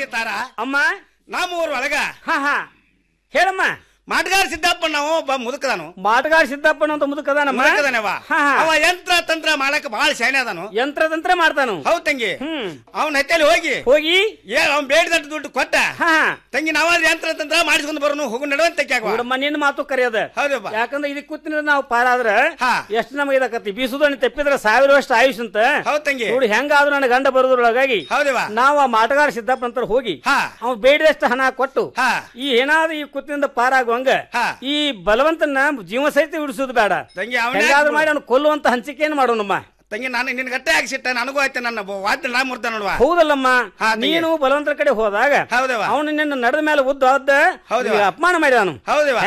ತಾರ ಅಮ್ಮ ನಮ್ಮೂರ್ ಒಳಗ ಹಾ ಹಾ ಹೇಳಮ್ಮ ಮಾಟಗಾರ ಸಿದ್ದಪ್ಪ ನಾವು ಒಬ್ಬ ಮುದುಕದಾನು ಮಾಟಗಾರ ಸಿದ್ದಪ್ಪನ ಅಂತ ಮುದುಕದಾನಮ್ಮ ಮುದುಕದಾನವ ಹಾ, ಹಾ. ಅವ ಯಂತ್ರ ತಂತ್ರ ಮಾಡಕ್ ಬಹಳ ಶಾಣೆ ಅದಾನು ಯಂತ್ರದಂತ್ರ ಮಾಡ್ತಾನು ಹೌದ್ ತಂಗಿ ಹ್ಮ್ ಅವನ ಹತ್ತಲ್ಲಿ ಹೋಗಿ ಹೋಗಿ ಏ ಅವ್ನ್ ಬೇಡದಟ್ಟು ದುಡ್ಡು ಕೊಟ್ಟ ಹಾ ಹಾ ತಂಗಿ ನಾವಾದ್ರೆ ಯಂತ್ರ ತಂತ್ರ ಮಾಡಿಸ್ಕೊಂಡು ಬರೋನು ಹೋಗು ನಡುವಂತ ನೋಡಮ್ಮ ನಿನ್ನ ಮಾತು ಕರೆಯದ ಹೌದಪ್ಪ ಯಾಕಂದ್ರೆ ಇದಕ್ಕೆ ಕೂತಿನ ನಾವು ಪಾರಾದ್ರ ಹಾ. ಎಷ್ಟು ನಮಗೆ ಇದಕ್ಕತಿ ಬೀಸುದಣ್ಣಿ ತಪ್ಪಿದ್ರ ಸಾವಿರ ವರ್ಷ ಆಯುಷ್ ಅಂತ ಹೌದ್ ತಂಗಿ ನೋಡಿ ಹೆಂಗಾದ್ರೂ ನನ್ನ ಗಂಡ ಬರೋದ್ರೊಳಗಾಗಿ ಹೌದವ ನಾವು ಆ ಮಾಟಗಾರ ಸಿದ್ದಪ್ಪ ನಂತರ ಹೋಗಿ ಹಾ ಅವ್ ಬೇಡಿದಷ್ಟು ಹಣ ಕೊಟ್ಟು ಹಾ ಈ ಏನಾದ್ರೂ ಈ ಕುತ್ತಿನಿಂದ ಪಾರಾಗುವಂಗ ಹಾ. ಈ ಬಲವಂತನ ಜೀವ ಸಹಿತ ಉಳಿಸೋದು ಬೇಡ ತಂಗಿ ಅವನ ಹೆಂಗಾದ್ರೂ ಮಾಡಿ ಅವ್ನು ಕೊಲ್ಲುವಂತ ಹಂಚಿಕೆಯನ್ನು ಮಾಡೋಣಮ್ಮ ತಂಗಿ ನಾನು ನಿನ್ ಗಟ್ಟೆ ಹಾಕ್ಸಿಟ್ಟ ನನಗೂ ಆಯ್ತು ನನ್ನ ಬ- ವಾದ್ಯ ನಾ ಮುರ್ದ ನೋಡುವ ಹೌದಲ್ಲಮ್ಮ ಹಾ, ತಂಗಿ. ನೀನು ಬಲವಂತರ ಕಡೆ ಹೋದಾಗ ಹೌದವ ಅವನು ನಿನ್ನ ನಡೆದ ಮೇಲೆ ಉದ್ದ ಅದ್ದ ಹೌದವ. ನಿನಗೆ ಅಪಮಾನ ಮಾಡಿದಾನು ಹೌದವ